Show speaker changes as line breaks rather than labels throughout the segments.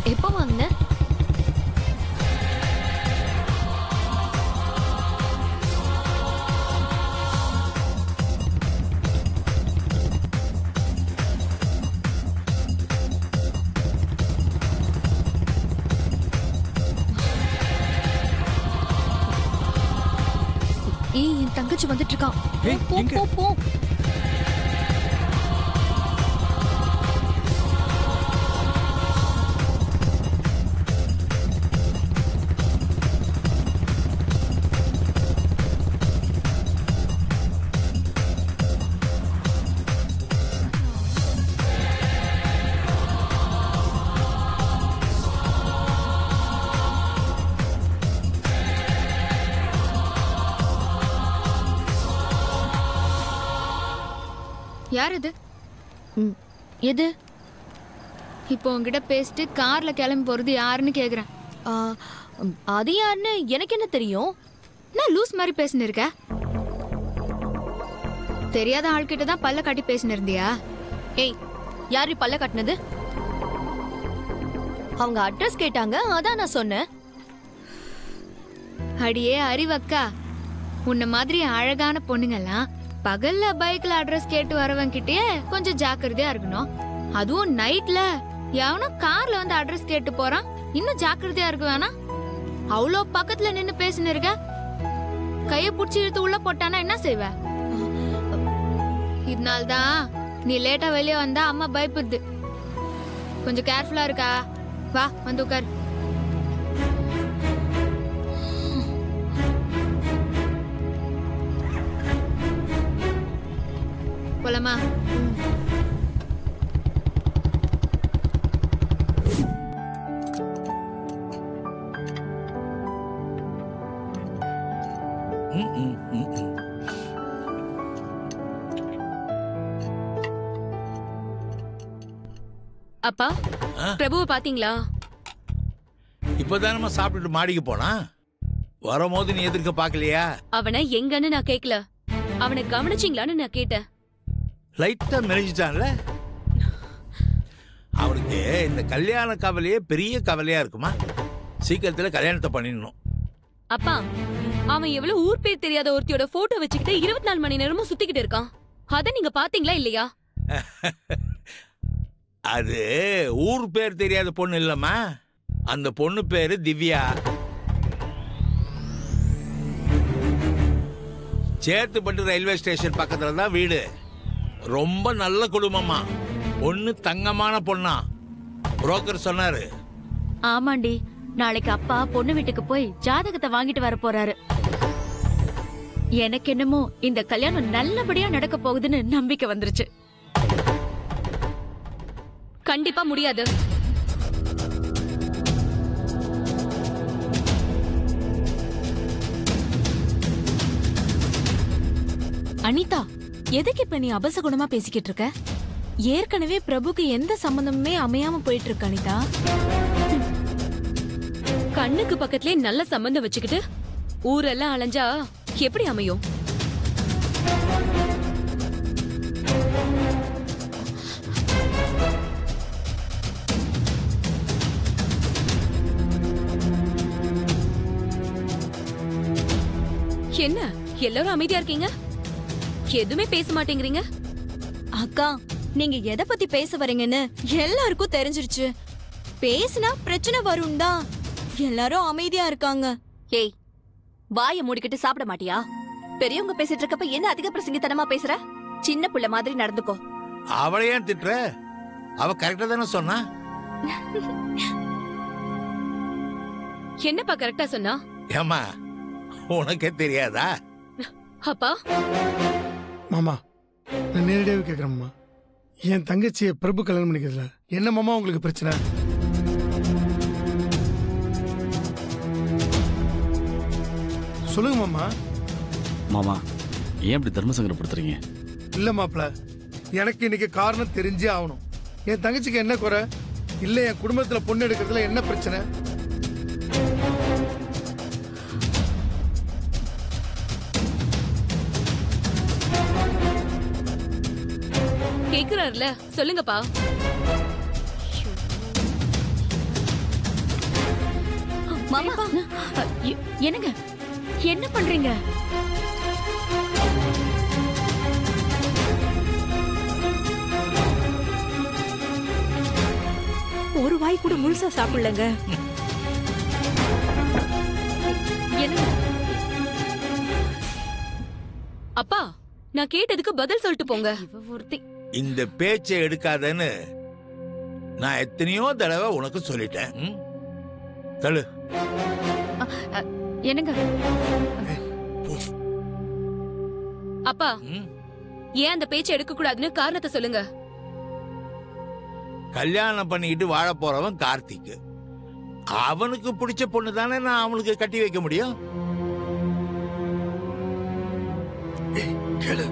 எப்போ வாங்கின ஏய் என் தங்கச்சி வந்துட்டு இருக்கான்
ஏய்,
போ,
எங்க?
போ போ
யார் இது
ம், எது
இப்போ உங்ககிட்ட பேசிட்டு கார்ல கிளம்பி போறது யாருன்னு கேக்குறேன்
ஆ, ம், அது யாருன்னு எனக்கு என்ன தெரியும்
நான் லூஸ் மாதிரி பேசினு இருக்க தெரியாத ஆள்கிட்ட தான் பல்ல காட்டி பேசினு இருந்தியா
ஏய் யாரு பல்ல கட்டினது அவங்க அட்ரஸ் கேட்டாங்க அதான் நான் சொன்னேன்
அடியே அறிவக்கா உன்ன மாதிரி அழகான பொண்ணுங்கெல்லாம் பகல்ல பைக்ல அட்ரஸ் கேட்டு வரவங்கிட்டயே கொஞ்சம் ஜாக்கிரதையா இருக்கணும் அதுவும் நைட்ல எவனோ கார்ல வந்து அட்ரஸ் கேட்டு போறான் இன்னும் ஜாக்கிரதையா இருக்க வேணாம் அவ்வளோ பக்கத்துல நின்னு பேசினு இருக்க கைய புடிச்சு இழுத்து உள்ள போட்டானா என்ன செய்வ இதனால்தான் நீ லேட்டா வெளியே வந்தா அம்மா பயப்படுது கொஞ்சம் கேர்ஃபுல்லா இருக்கா வா வந்து உட்கார் போலாமா
ம், ம், ம், ம்.
அப்பா
ஆ?
பிரபுவை பாத்தீங்களா
இப்பதானம்மா சாப்பிட்டுட்டு மாடிக்கு போனா வரும்போது நீ எதிர்க்க பார்க்கலையா
அவனை எங்கன்னு நான் கேக்கல அவனை கவனிச்சிங்களான்னு நான் கேட்டேன்
லைட்டா மெலிஞ்சிட்டான்ல அவனுக்கு இந்த கல்யாண கவலையே பெரிய கவலையா இருக்குமா சீக்கிரத்துல கல்யாணத்தை பண்ணிடணும்
அப்பா அவன் எவ்வளவு ஊர் பேர் தெரியாத ஒருத்தியோட போட்டோ வச்சுக்கிட்டு இருபத்தி நாலு மணி நேரமும் சுத்திக்கிட்டு இருக்கான் அத நீங்க பாத்தீங்களா இல்லையா
அது ஊர் பேர் தெரியாத பொண்ணு இல்லம்மா அந்த பொண்ணு பேரு திவ்யா சேத்துப்பட்டு ரயில்வே ஸ்டேஷன் பக்கத்துல தான் வீடு ரொம்ப நல்ல குடும்பமா பொண்ணு தங்கமான பொண்ணா புரோக்கர் சொன்னாரு
ஆமாண்டி நாளைக்கு அப்பா பொண்ணு வீட்டுக்கு போய் ஜாதகத்தை வாங்கிட்டு வர போறாரு எனக்கு என்னமோ இந்த கல்யாணம் நல்லபடியா நடக்க போகுதுன்னு நம்பிக்கை வந்துருச்சு
கண்டிப்பா முடியாது
அனிதா எதுக்கு இப்ப நீ அபசகுணமா பேசிக்கிட்டு இருக்க ஏற்கனவே பிரபுக்கு எந்த சம்பந்தமுமே அமையாம போயிட்டு இருக்கு அனிதா
கண்ணுக்கு பக்கத்திலே நல்ல சம்பந்தம் வச்சுக்கிட்டு ஊரெல்லாம் அலைஞ்சா எப்படி அமையும் என்ன எல்லாரும் அமைதியா இருக்கீங்க எதுவுமே பேச மாட்டேங்கிறீங்க
அக்கா நீங்க எதை பத்தி பேச வரீங்கன்னு எல்லாருக்கும் தெரிஞ்சிருச்சு பேசினா பிரச்சனை வரும் தான் எல்லாரும் அமைதியா இருக்காங்க
ஏய் வாயை மூடிக்கிட்டு சாப்பிட மாட்டியா பெரியவங்க பேசிட்டு இருக்கப்ப என்ன அதிக பிரசங்கித்தனமா பேசுற சின்ன புள்ள மாதிரி நடந்துக்கோ
அவளை ஏன் திட்டுற அவ கரெக்டா தானே சொன்னா
என்னப்பா கரெக்டா சொன்னா
ஏமா உனக்கே தெரியாதா
அப்பா
மாமா நான் நேரடியாகவே கேட்குறேம்மா என் தங்கச்சியை பிரபு கல்யாணம் பண்ணிக்கிறதுல என்ன மாமா உங்களுக்கு பிரச்சனை சொல்லுங்க மாமா
மாமா ஏன் இப்படி தர்ம சங்கடப்படுத்துறீங்க
இல்ல மாப்ள எனக்கு இன்னைக்கு காரணம் தெரிஞ்சே ஆகணும் என் தங்கச்சிக்கு என்ன குறை இல்ல என் குடும்பத்துல பொண்ணு எடுக்கிறதுல என்ன பிரச்சனை
கேக்குறாருல சொல்லுங்கப்பா
மாமா
அ, எ- என்னங்க என்ன பண்றீங்க
ஒரு வாய் கூட முழுசா சாப்பிடலங்க
என்னங்க
அப்பா நான் கேட்டதுக்கு பதில் சொல்லிட்டு போங்க
இவ ஒருத்தி
இந்த பேச்சை எடுக்காதன்னு நான் எத்தனையோ தடவை உனக்கு சொல்லிட்டேன் ம்? தள்ளு
என்னங்க
அப்பா
ம்?
ஏன் அந்த பேச்சை எடுக்க கூடாதுன்னு காரணத்தை சொல்லுங்க
கல்யாணம் பண்ணிக்கிட்டு வாழ போறவன் கார்த்திக் அவனுக்கு பிடிச்ச பொண்ணு தானே நான் அவனுக்கு கட்டி வைக்க முடியும்
ஏய், கேளு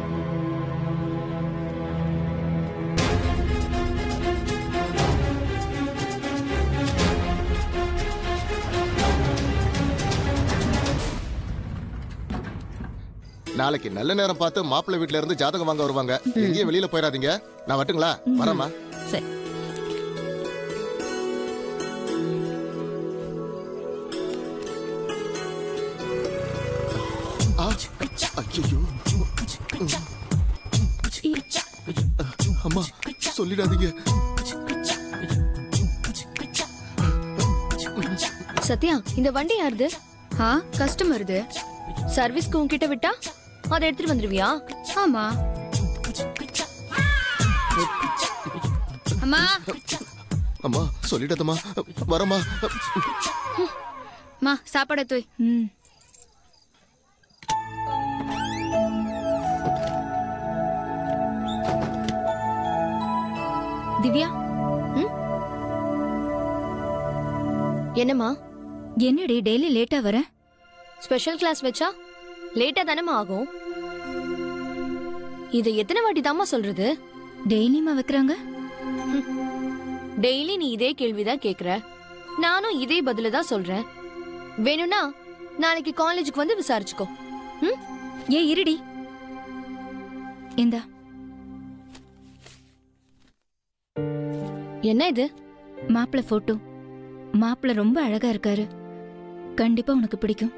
நாளைக்கு நல்ல நேரம் பார்த்து மாப்பிள்ளை வீட்ல இருந்து ஜாதகம் வாங்க வருவாங்க எங்கேயும் வெளியில போயிடாதீங்க நான் வட்டுங்களா வரேம்மா
சரி
ஆ, ஐயையோ. அம்மா சொல்லிடாதீங்க
சத்யா இந்த வண்டி யாருது
ஆ கஸ்டமர் இது
சர்வீஸ்க்கு உன்கிட்ட விட்டா அதை எடுத்துட்டு வந்துருவியா
ஆமா அம்மா
அம்மா சொல்லிடாதம்மா வரம்மா
மா சாப்பாடு தூய்
ம் திவ்யா
என்னம்மா
என்னடி டெய்லி லேட்டா வர
ஸ்பெஷல் கிளாஸ் வச்சா லேட்டா தானேம்மா ஆகும் இதை எத்தனை வாட்டி தாம்மா சொல்றது
டெய்லியுமா வைக்கிறாங்க
டெய்லி நீ இதே கேள்விதான் கேக்குற நானும் இதே பதில தான் சொல்றேன் வேணும்னா நாளைக்கு காலேஜுக்கு வந்து விசாரிச்சுக்கோ ம்
ஏ இருடி இந்தா
என்ன இது
மாப்பிள்ளை போட்டோ மாப்பிள்ளை ரொம்ப அழகா இருக்காரு கண்டிப்பா உனக்கு பிடிக்கும்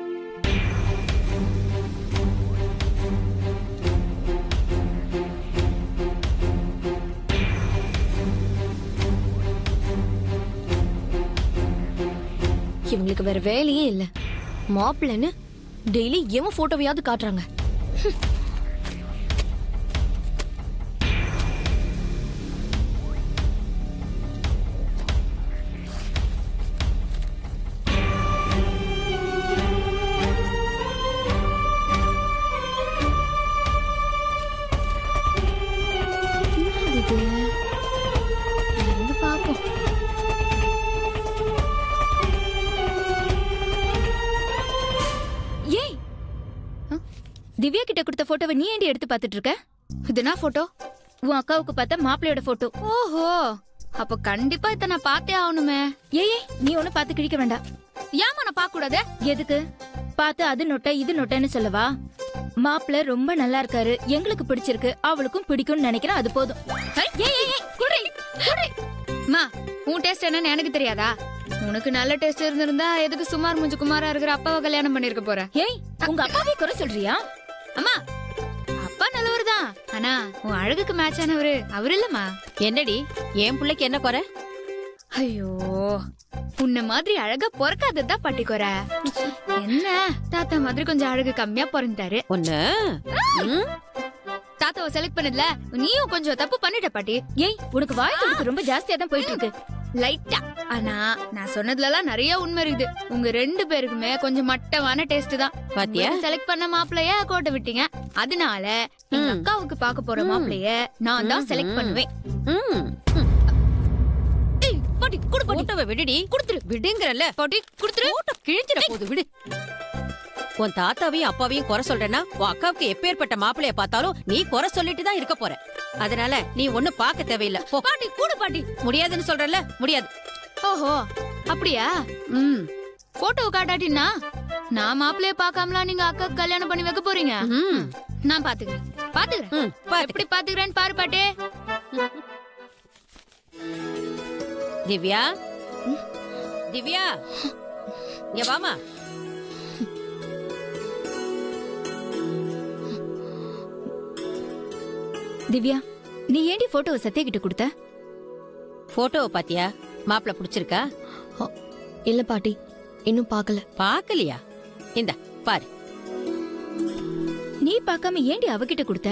இவங்களுக்கு வேற வேலையே இல்ல மாப்பிள்ளைன்னு டெய்லி எவன் போட்டோவையாவது காட்டுறாங்க என்னது இது? இருந்து பார்ப்போம்
ஏய் ஆ, திவ்யா கிட்ட கொடுத்த போட்டோவை நீ ஏண்டி எடுத்து பார்த்துட்டு இருக்க இது என்ன போட்டோ உன் அக்காவுக்கு பார்த்த மாப்பிள்ளையோட போட்டோ ஓஹோ அப்ப கண்டிப்பா இத நான் பார்த்தே ஆகணுமே ஏய் ஏய் நீ ஒண்ணு பார்த்து கிழிக்க வேண்டாம் ஏமா நான் பார்க்க கூடாது
எதுக்கு பார்த்து அது நொட்டை இது நொட்டைன்னு சொல்லவா மாப்பிள்ளை ரொம்ப நல்லா இருக்காரு எங்களுக்கு பிடிச்சிருக்கு அவளுக்கும் பிடிக்கும்னு நினைக்கிறேன் அது போதும்
ஏய், ஏய் ஏய், ஏய் குடி குடி மா உன் டேஸ்ட் என்னன்னு எனக்கு தெரியாதா உனக்கு நல்ல டேஸ்ட் இருந்திருந்தா எதுக்கு சுமார் முஞ்சு குமாரா இருக்கிற அப்பாவை கல்யாணம் பண்ணிருக்க போற
ஏய் உங்க அப்பாவே குறை சொல்றியா
அம்மா அப்பா நல்லவர் தான் ஆனா உன் அழகுக்கு மேட்ச் ஆனவரு அவர் இல்லம்மா
என்னடி என் பிள்ளைக்கு என்ன குறை
ஐயோ உன்ன மாதிரி அழகா பிறக்காததான் பாட்டி குறை என்ன தாத்தா மாதிரி கொஞ்சம் அழகு கம்மியா பிறந்தாரு
ஒண்ணு ம்,
தாத்தாவை செலக்ட் பண்ணதுல நீயும் கொஞ்சம் தப்பு பண்ணிட்ட பாட்டி
ஏய் உனக்கு வாய் துடுக்கு ரொம்ப ஜாஸ்தியா தான் போயிட்டு இருக்கு
லைட்டா ஆனா நான் சொன்னதுலலாம் நிறைய உண்மை இருக்குது உங்க ரெண்டு பேருக்குமே கொஞ்சம் மட்டமான டேஸ்ட் தான்
பாத்தியா
செலக்ட் பண்ண மாப்பிளைய கோட்டை விட்டீங்க அதனால எங்க
ம்.
அக்காவுக்கு பார்க்க போற
ம்.
மாப்பிளைய நான் தான் செலக்ட்
ம்.
பண்ணுவேன்
ம்,
ஏய், பாட்டி குடு பாட்டி
போட்டோவை விடுடி
குடுத்துரு
விடுங்கறல்ல
பாட்டி குடுத்துரு
போட்டோ கிழிஞ்சிட போகுது விடு உன் தாத்தாவையும் அப்பாவையும் குறை சொல்றேன்னா உன் அக்காவுக்கு எப்பேற்பட்ட மாப்பிளைய பார்த்தாலும் நீ குறை சொல்லிட்டு தான் இருக்க போற அதனால நீ ஒண்ணு பார்க்க தேவையில்ல போ
பாட்டி கூடு பாட்டி
முடியாதுன்னு சொல்றல முடியாது
ஓஹோ அப்படியா
ம்
போட்டோ காட்டாட்டினா நான் மாப்பிளைய பார்க்காமலாம் நீங்க அக்காக்கு கல்யாணம் பண்ணி வைக்க போறீங்க
ம்
நான் பாத்துக்கிறேன் பாத்துக்கிறேன்
ம் பாத்து
எப்படி பாத்துக்கிறேன்னு பாரு பாட்டே
திவ்யா திவ்யா இங்க வாமா
திவ்யா நீ ஏண்டி போட்டோவை சத்யா கிட்ட கொடுத்த
போட்டோவை பாத்தியா மாப்பிள்ள பிடிச்சிருக்கா
இல்ல பாட்டி இன்னும் பார்க்கல
பாக்கலையா இந்த பாரு
நீ பார்க்காம ஏண்டி அவகிட்ட கொடுத்த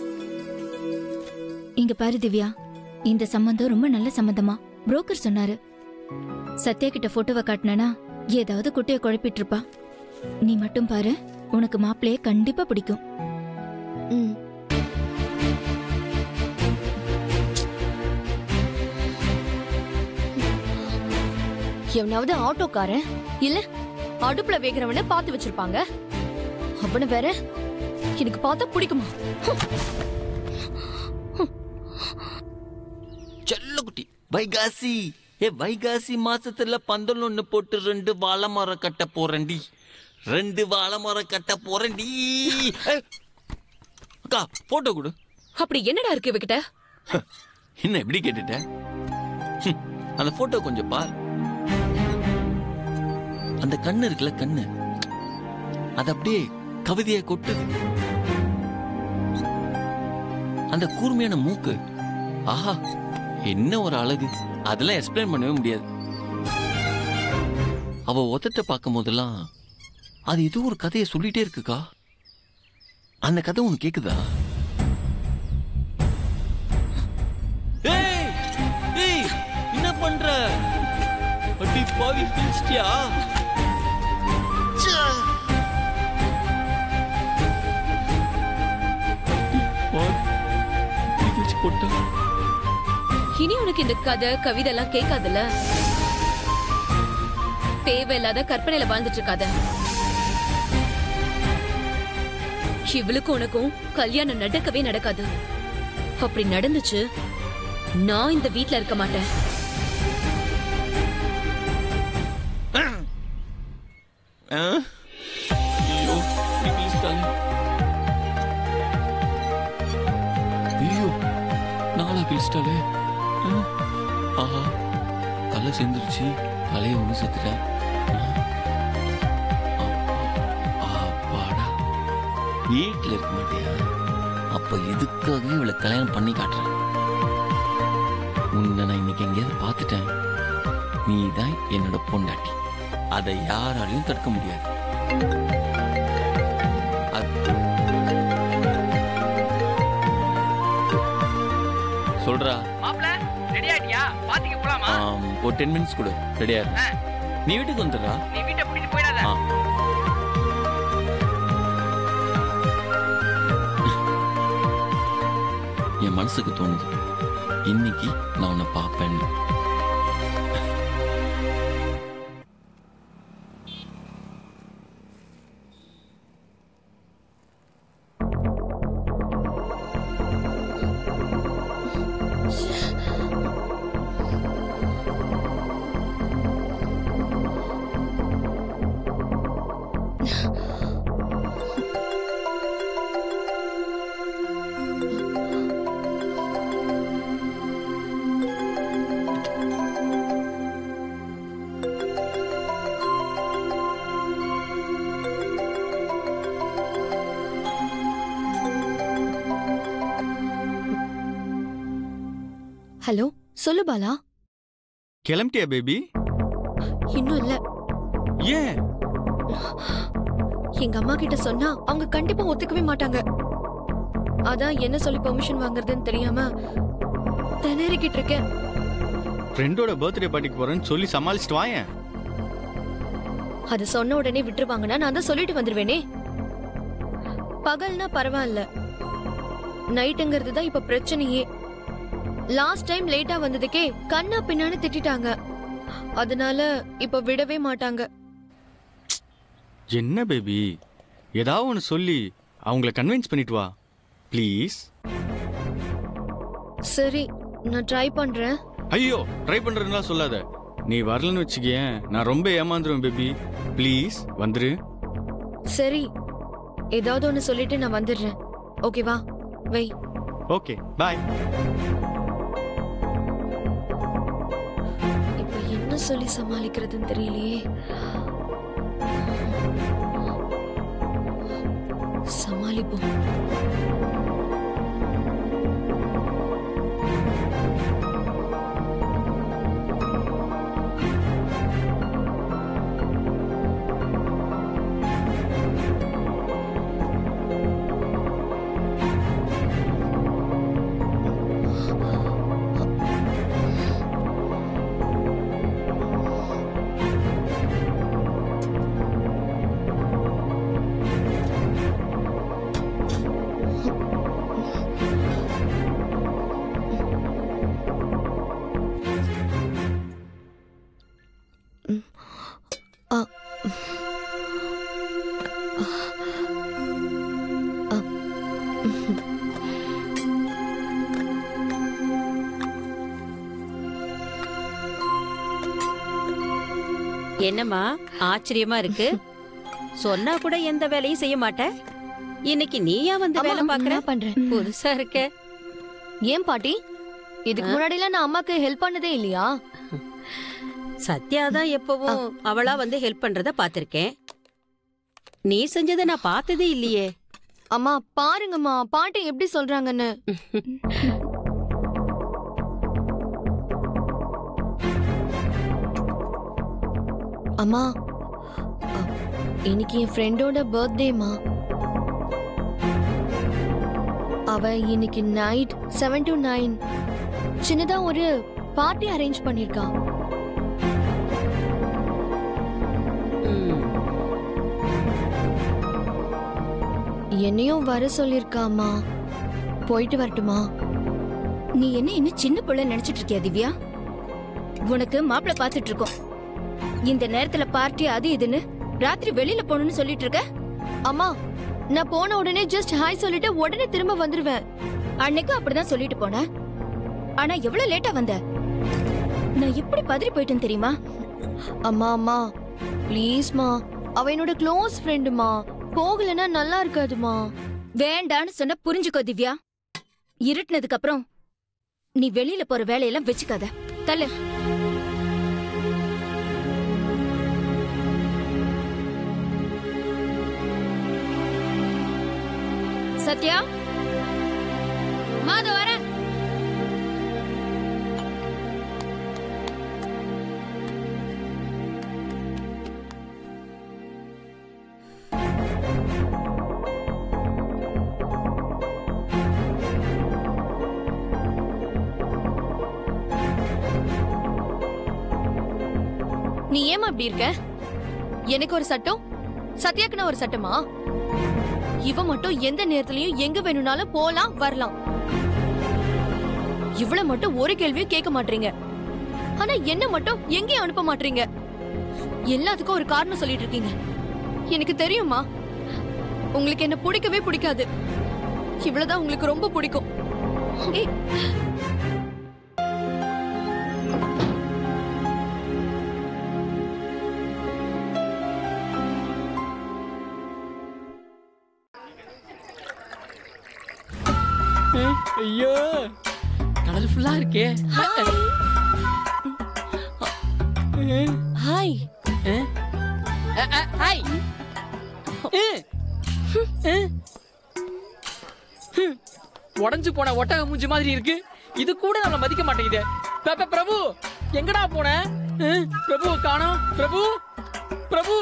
இங்க பாரு திவ்யா இந்த சம்பந்தம் ரொம்ப நல்ல சம்பந்தமா புரோக்கர் சொன்னாரு சத்யா கிட்ட போட்டோவை காட்டினா ஏதாவது குட்டைய குழப்பிட்டு இருப்பா நீ மட்டும் பாரு உனக்கு மாப்பிளைய கண்டிப்பா பிடிக்கும்
ம் எவனாவது ஆட்டோக்காரன் இல்ல அடுப்புல வேகிறவன பார்த்து வச்சிருப்பாங்க அவன வேற எனக்கு பார்த்தா பிடிக்குமா
செல்லக்குட்டி வைகாசி ஏ வைகாசி மாசத்துல பந்தல் ஒண்ணு போட்டு ரெண்டு வாழை மரம் கட்ட போறேன்டி ரெண்டு வாழை மரம் கட்ட போறேன்டி ஏய், அக்கா போட்டோ கொடு
அப்படி என்னடா இருக்கு இவகிட்ட
என்ன எப்படி கேட்டுட்ட ஹம், அந்த போட்டோ கொஞ்சம் பார் அந்த கண்ணு இருக்குல்ல கண்ணு அது அப்படியே கவிதையை கொட்டு அந்த கூர்மையான மூக்கு ஆஹா என்ன ஒரு அழகு அதெல்லாம் எக்ஸ்பிளைன் பண்ணவே முடியாது அவ ஒத்தத்தை பார்க்கும் போதெல்லாம் அது ஏதோ ஒரு கதையை சொல்லிட்டே இருக்குக்கா அந்த கதை உனக்கு கேக்குதா ஏய் ஏய் என்ன பண்ற அடி பாவி பிடிச்சிட்டியா போட்டா
இனி உனக்கு இந்த கதை கவிதை எல்லாம் கேட்காதுல்ல தேவையில்லாத கற்பனையில வாழ்ந்துட்டு இருக்காத இவளுக்கும் உனக்கும் கல்யாணம் நடக்கவே நடக்காது அப்படி நடந்துச்சு நான் இந்த வீட்ல இருக்க மாட்டேன்
ஆ? ஐயோ இப்படி கிழிச்சிட்டாளே. ஐயோ நாளா கிழிச்சிட்டாலே ஆ? ஆஹா தலை செந்துருச்சு தலையை ஒன்று செத்துட்டேன் அப்பாடா வீட்டில் இருக்க மாட்டியா அப்ப இதுக்காகவே இவளை கல்யாணம் பண்ணி காட்டுறேன் உன்னை நான் இன்னைக்கு எங்கேயாவது பார்த்துட்டேன் நீ தான் என்னோட பொண்டாட்டி அதை யாராலையும் தடுக்க முடியாது அது- சொல்றா
மாப்ள ரெடி ஆயிட்டியா பாத்திக்கு போலாமா
ஆம், ஒரு டென் மினிட்ஸ் கொடு ரெடியா இரு நீ வீட்டுக்கு வந்துடுறா
நீ வீட்டை பிடிச்சு போயிடாத
ஆ. என் மனசுக்கு தோணுது இன்னைக்கு நான் உன்னை பார்ப்பேன்னு
ஹலோ சொல்லு பாலா
கிளம்பிட்டியா பேபி
இன்னும் இல்ல
ஏன்
எங்க அம்மா கிட்ட சொன்னா அவங்க கண்டிப்பா ஒத்துக்கவே மாட்டாங்க அதான் என்ன சொல்லி பெர்மிஷன் வாங்குறதுன்னு தெரியாம திணறிக்கிட்டு இருக்கேன்
ஃப்ரெண்டோட பர்த்டே பார்ட்டிக்கு போறேன்னு சொல்லி சமாளிச்சுட்டு வாயேன்
அது சொன்ன உடனே விட்டுருவாங்கன்னா நான் தான் சொல்லிட்டு வந்துருவேனே பகல்னா பரவாயில்ல நைட்டுங்கிறது தான் இப்ப பிரச்சனையே லாஸ்ட் டைம் லேட்டா வந்ததுக்கே கண்ணா பின்னான்னு திட்டிட்டாங்க அதனால இப்ப விடவே மாட்டாங்க
என்ன பேபி ஏதாவது ஒன்று சொல்லி அவங்கள கன்வின்ஸ் பண்ணிட்டு வா ப்ளீஸ்
சரி நான் ட்ரை பண்றேன்
ஐயோ ட்ரை பண்றதுலாம் சொல்லாத நீ வரலன்னு வச்சுக்கேன் நான் ரொம்ப ஏமாந்துருவேன் பேபி ப்ளீஸ் வந்துரு
சரி ஏதாவது ஒன்னு சொல்லிட்டு நான் வந்துடுறேன் ஓகேவா வை
ஓகே பாய்
இப்ப என்ன சொல்லி சமாளிக்கிறதுன்னு தெரியலையே சமாளிப்போம் ஆ. ஆ.
என்னம்மா ஆச்சரியமா இருக்கு சொன்னா கூட எந்த வேலையும் செய்ய மாட்ட இன்னைக்கு நீயா வந்து
ஆமா,
வேலை பாக்குற
நான் பண்றேன்
புதுசா இருக்க
ஏன் பாட்டி இதுக்கு முன்னாடி எல்லாம் நான் அம்மாக்கு ஹெல்ப் பண்ணதே இல்லையா
சத்யா தான் எப்பவும் அவளா வந்து ஹெல்ப் பண்றத பாத்திருக்கேன் நீ செஞ்சதை நான் பார்த்ததே இல்லையே
அம்மா பாருங்கம்மா பாட்டி எப்படி சொல்றாங்கன்னு அம்மா அ, இன்னைக்கு என் ஃப்ரெண்டோட பர்த்டேமா அவ இன்னைக்கு நைட் செவன் டு நைன் சின்னதா ஒரு பார்ட்டி அரேஞ்ச் பண்ணிருக்கா என்னையும் வர சொல்லிருக்காமா போயிட்டு வரட்டுமா
நீ என்ன இன்னும் சின்ன பிள்ளை நினைச்சிட்டு இருக்கியா திவ்யா உனக்கு மாப்பிள்ள பாத்துட்டு இருக்கோம் இந்த நேரத்துல பார்ட்டி அது இதுன்னு ராத்திரி வெளியில போகணும்னு சொல்லிட்டு இருக்க
அம்மா நான் போன உடனே ஜஸ்ட் ஹாய் சொல்லிட்டு உடனே திரும்ப வந்துருவேன்
அன்னைக்கும் அப்படிதான் சொல்லிட்டு போன ஆனா எவ்வளவு லேட்டா வந்த நான் எப்படி பதறி போயிட்டேன் தெரியுமா
அம்மா அம்மா ப்ளீஸ்மா அவ என்னோட க்ளோஸ் ஃப்ரெண்டுமா போகலன்னா நல்லா இருக்காதுமா
வேண்டான்னு சொன்ன புரிஞ்சுக்கோ திவ்யா இருட்டுனதுக்கு அப்புறம் நீ வெளியில போற வேலையெல்லாம் வச்சுக்காத தள்ளு சத்யா மாத வர
நீ ஏமா இப்படி இருக்க எனக்கு ஒரு சட்டம் சத்யாக்குன்னு ஒரு சட்டமா இவ மட்டும் எந்த நேரத்துலயும் எங்க வேணும்னாலும் போலாம் வரலாம் இவ்வளவு மட்டும் ஒரு கேள்வியும் கேட்க மாட்டீங்க ஆனா என்ன மட்டும் எங்கேயும் அனுப்ப மாட்டீங்க எல்லாத்துக்கும் ஒரு காரணம் சொல்லிட்டு இருக்கீங்க எனக்கு தெரியுமா உங்களுக்கு என்ன பிடிக்கவே பிடிக்காது இவ்வளவுதான் உங்களுக்கு ரொம்ப பிடிக்கும் ஏய்,
ஐயோ கடல் ஃபுல்லா இருக்கே
ஹாய்
ஹாய் உடஞ்சு போன ஒட்டக மூஞ்சி மாதிரி இருக்கு இது கூட நம்மள மதிக்க மாட்டேங்குது ப- ப- பிரபு எங்கடா போன அஹ், பிரபு காணோம் பிரபு பிரபு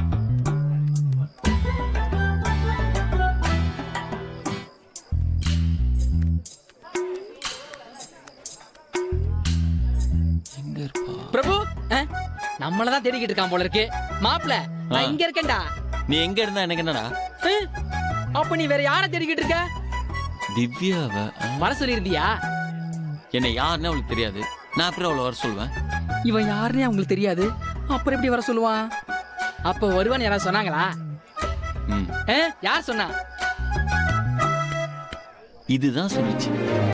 பிரபு அஹ், நம்மளதான் தேடிக்கிட்டு இருக்கான் போல இருக்கு மாப்பிள நான்
ஆ.
இங்க இருக்கேன்டா
நீ எங்க இருந்தா எனக்கு என்னடா
அஹ், அப்ப நீ வேற யார தேடிக்கிட்டு இருக்க
திவ்யாவ
வர சொல்லியிருந்தியா
என்னை யாருன்னு அவளுக்கு தெரியாது நான் அப்புறம் அவளை வர சொல்லுவேன்
இவன் யாருன்னே அவங்களுக்கு தெரியாது அப்புறம் எப்படி வர சொல்லுவான் அப்ப வருவான்னு யாராவது சொன்னாங்களா
ம்
ஏ, யார் சொன்னா
இதுதான் சொல்லுச்சு